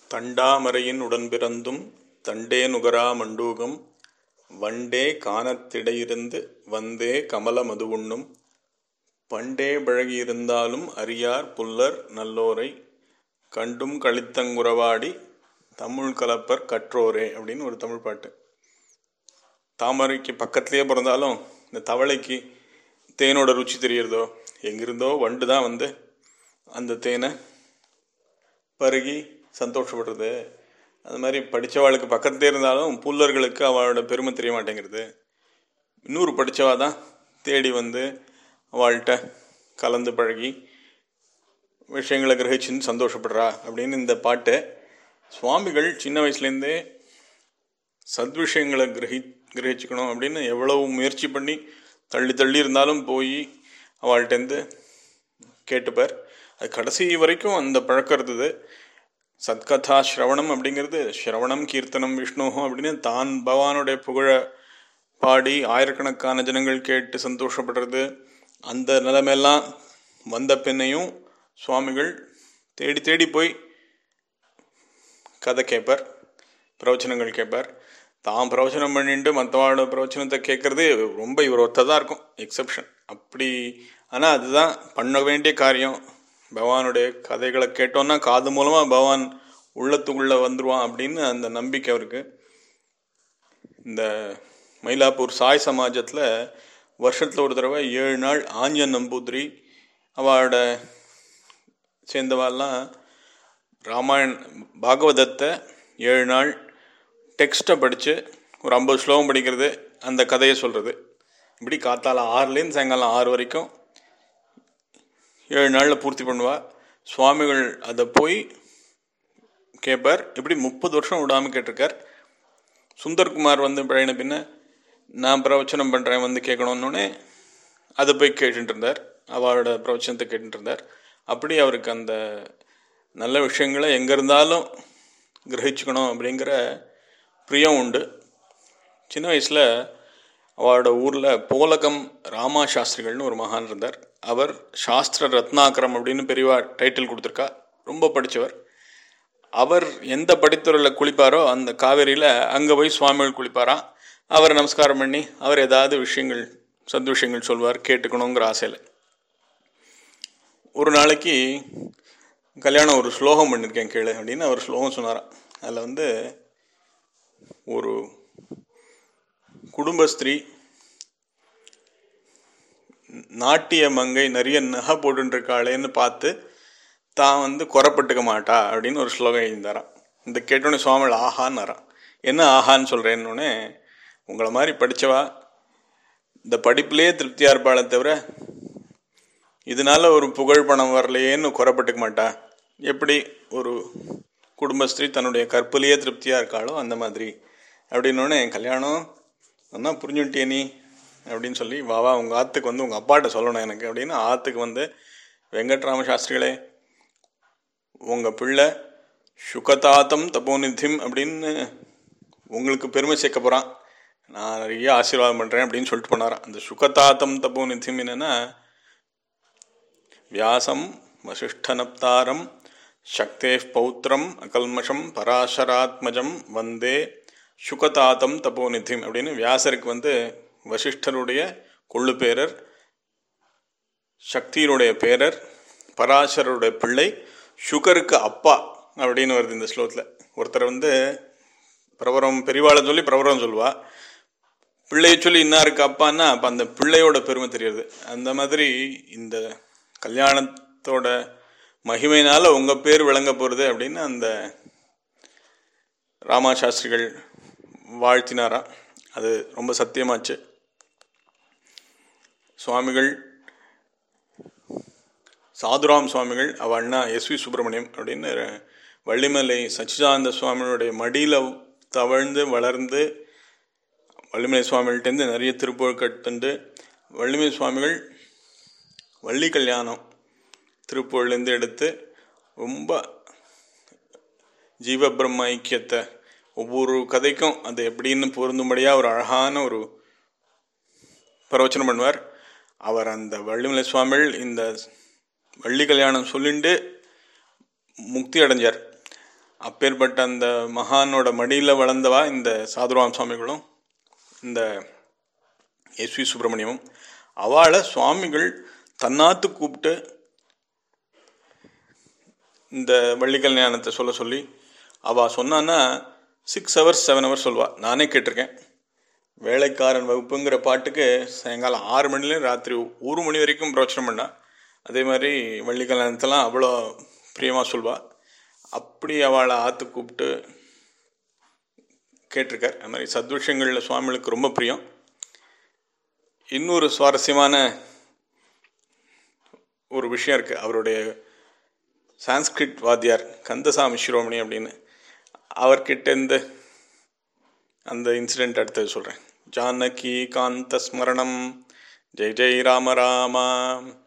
தண்டாமரையின் உடன்பிறந்தும் தண்டே நுகரா மண்டூகம் வண்டே கானத்திடையிருந்து வந்தே கமல மதுவுண்ணும் பண்டே பழகியிருந்தாலும் அறியார் புல்லர் நல்லோரை கண்டும் கழித்தங்குறவாடி தமிழ் கலப்பர் கற்றோரே அப்படின்னு ஒரு தமிழ் பாட்டு தாமரைக்கு பக்கத்துலேயே பிறந்தாலும் இந்த தவளைக்கு தேனோட ருச்சி தெரியறதோ எங்கிருந்தோ வண்டு தான் வந்து அந்த தேனை பருகி சந்தோஷப்படுறது அது மாதிரி படித்தவாளுக்கு பக்கத்துலேயே இருந்தாலும் புல்லர்களுக்கு அவளோட பெருமை தெரிய மாட்டேங்கிறது இன்னொரு படித்தவா தான் தேடி வந்து அவள்கிட்ட கலந்து பழகி விஷயங்களை கிரகிச்சுன்னு சந்தோஷப்படுறா அப்படின்னு இந்த பாட்டை சுவாமிகள் சின்ன வயசுலேருந்தே சத்விஷயங்களை கிரகி கிரகிச்சுக்கணும் அப்படின்னு எவ்வளவு முயற்சி பண்ணி தள்ளி தள்ளி இருந்தாலும் போய் அவள்கிட்டேருந்து கேட்டுப்பார் அது கடைசி வரைக்கும் அந்த பழக்கம் இருந்தது சத்கதா ஸ்ரவணம் அப்படிங்கிறது ஸ்ரவணம் கீர்த்தனம் விஷ்ணுவும் அப்படின்னு தான் பகவானுடைய புகழ பாடி ஆயிரக்கணக்கான ஜனங்கள் கேட்டு சந்தோஷப்படுறது அந்த நிலைமையெல்லாம் வந்த பின்னையும் சுவாமிகள் தேடி தேடி போய் கதை கேட்பார் பிரவச்சனங்கள் கேட்பார் தான் பிரவச்சனம் பண்ணிட்டு மற்றவாளோட பிரவச்சனத்தை கேட்குறது ரொம்ப இவர் ஒத்ததாக இருக்கும் எக்ஸப்ஷன் அப்படி ஆனால் அதுதான் பண்ண வேண்டிய காரியம் பகவானுடைய கதைகளை கேட்டோன்னா காது மூலமாக பகவான் உள்ளத்துக்குள்ளே வந்துடுவான் அப்படின்னு அந்த நம்பிக்கை அவருக்கு இந்த மயிலாப்பூர் சாய் சமாஜத்தில் வருஷத்தில் ஒரு தடவை ஏழு நாள் ஆஞ்சன் நம்பூதிரி அவளோட சேர்ந்தவாள்லாம் ராமாயண் பாகவதத்தை ஏழு நாள் டெக்ஸ்ட்டை படித்து ஒரு ஐம்பது ஸ்லோகம் படிக்கிறது அந்த கதையை சொல்கிறது இப்படி காத்தால ஆறுலேருந்து சாயங்காலம் ஆறு வரைக்கும் ஏழு நாளில் பூர்த்தி பண்ணுவாள் சுவாமிகள் அதை போய் கேட்பார் இப்படி முப்பது வருஷம் விடாமல் கேட்டிருக்கார் சுந்தர்குமார் வந்து பழையன பின்ன நான் பிரவச்சனம் பண்ணுறேன் வந்து கேட்கணுன்னொடனே அதை போய் கேட்டுட்டு இருந்தார் அவளோட பிரவச்சனத்தை கேட்டுட்டு இருந்தார் அப்படி அவருக்கு அந்த நல்ல விஷயங்களை எங்கே இருந்தாலும் கிரகிச்சுக்கணும் அப்படிங்கிற பிரியம் உண்டு சின்ன வயசில் அவரோட ஊரில் போலகம் ராமா சாஸ்திரிகள்னு ஒரு மகான் இருந்தார் அவர் சாஸ்திர ரத்னாகரம் அப்படின்னு பெரியவா டைட்டில் கொடுத்துருக்கா ரொம்ப படித்தவர் அவர் எந்த படித்துறையில் குளிப்பாரோ அந்த காவேரியில் அங்கே போய் சுவாமிகள் குளிப்பாராம் அவரை நமஸ்காரம் பண்ணி அவர் ஏதாவது விஷயங்கள் சத் விஷயங்கள் சொல்வார் கேட்டுக்கணுங்கிற ஆசையில் ஒரு நாளைக்கு கல்யாணம் ஒரு ஸ்லோகம் பண்ணியிருக்கேன் கேளு அப்படின்னு அவர் ஸ்லோகம் சொன்னாராம் அதில் வந்து ஒரு குடும்பஸ்திரீ நாட்டிய மங்கை நிறைய நகை போட்டுருக்காளேன்னு பார்த்து தான் வந்து குறப்பட்டுக்க மாட்டா அப்படின்னு ஒரு ஸ்லோகம் எழுந்தாராம் இந்த கேட்டோன்னே சுவாமிகள் ஆஹான்னாராம் என்ன ஆஹான்னு சொல்கிறேன்னொடனே உங்களை மாதிரி படித்தவா இந்த படிப்புலேயே திருப்தியாக இருப்பாளே தவிர இதனால ஒரு புகழ் பணம் வரலையேன்னு குறப்பட்டுக்க மாட்டா எப்படி ஒரு குடும்பஸ்திரீ தன்னுடைய கற்பிலேயே திருப்தியாக இருக்காளோ அந்த மாதிரி அப்படின்னோடனே கல்யாணம் நல்லா புரிஞ்சுட்டியே நீ அப்படின்னு சொல்லி வாவா உங்கள் ஆற்றுக்கு வந்து உங்கள் அப்பாட்ட சொல்லணும் எனக்கு அப்படின்னு ஆற்றுக்கு வந்து வெங்கட்ராம சாஸ்திரிகளே உங்கள் பிள்ளை சுகதாத்தம் தபோநிதிம் அப்படின்னு உங்களுக்கு பெருமை சேர்க்க போகிறான் நான் நிறைய ஆசீர்வாதம் பண்ணுறேன் அப்படின்னு சொல்லிட்டு போனாராம் அந்த சுகதாத்தம் தபோநிதிம் என்னென்னா வியாசம் வசிஷ்டனப்தாரம் சக்தே பௌத்திரம் அகல்மஷம் பராசராத்மஜம் வந்தே சுகதாத்தம் தபோநிதிம் அப்படின்னு வியாசருக்கு வந்து வசிஷ்டருடைய கொள்ளு பேரர் சக்தியினுடைய பேரர் பராசருடைய பிள்ளை சுகருக்கு அப்பா அப்படின்னு வருது இந்த ஸ்லோகத்தில் ஒருத்தர் வந்து பிரபரம் பெரியவாளை சொல்லி பிரபரம் சொல்லுவா பிள்ளையை சொல்லி இன்னாருக்கு அப்பான்னா அப்போ அந்த பிள்ளையோட பெருமை தெரியுது அந்த மாதிரி இந்த கல்யாணத்தோட மகிமையினால் உங்கள் பேர் விளங்க போகிறது அப்படின்னு அந்த ராமா சாஸ்திரிகள் வாழ்த்தினாரா அது ரொம்ப சத்தியமாச்சு சுவாமிகள் சாதுராம் சுவாமிகள் அவ அண்ணா எஸ் வி சுப்பிரமணியம் அப்படின்னு வள்ளிமலை சச்சிதானந்த சுவாமிகளுடைய மடியில் தவழ்ந்து வளர்ந்து வள்ளிமலை சுவாமிகள்டேருந்து நிறைய திருப்புகழ் கட்டுண்டு வள்ளிமலை சுவாமிகள் வள்ளி கல்யாணம் திருப்புகழ்லேருந்து எடுத்து ரொம்ப ஜீவ பிரம்ம ஐக்கியத்தை ஒவ்வொரு கதைக்கும் அது எப்படின்னு பொருந்தும்படியாக ஒரு அழகான ஒரு பிரவச்சனம் பண்ணுவார் அவர் அந்த வள்ளிமலை சுவாமிகள் இந்த வள்ளி கல்யாணம் சொல்லிண்டு முக்தி அடைஞ்சார் அப்பேற்பட்ட அந்த மகானோட மடியில் வளர்ந்தவா இந்த சாதுராம் சுவாமிகளும் இந்த எஸ்வி சுப்பிரமணியமும் அவளை சுவாமிகள் தன்னாத்து கூப்பிட்டு இந்த வள்ளிக்கல் ஞானத்தை சொல்ல சொல்லி அவள் சொன்னான்னா சிக்ஸ் ஹவர்ஸ் செவன் ஹவர்ஸ் சொல்லுவாள் நானே கேட்டிருக்கேன் வேலைக்காரன் வகுப்புங்கிற பாட்டுக்கு சாயங்காலம் ஆறு மணிலேயும் ராத்திரி ஒரு மணி வரைக்கும் பிரவச்சனம் பண்ணா அதே மாதிரி வள்ளி கல்யாணத்தெல்லாம் அவ்வளோ பிரியமாக சொல்வாள் அப்படி அவளை ஆற்று கூப்பிட்டு கேட்டிருக்கார் அது மாதிரி சத்விஷயங்களில் சுவாமிகளுக்கு ரொம்ப பிரியம் இன்னொரு சுவாரஸ்யமான ஒரு விஷயம் இருக்குது அவருடைய சான்ஸ்கிரிட் வாத்தியார் கந்தசாமி சிரோமணி அப்படின்னு அவர்கிட்ட இந்த அந்த இன்சிடெண்ட் அடுத்தது சொல்கிறேன் ஜானகி காந்த ஸ்மரணம் ஜெய் ஜெய் ராம ராமா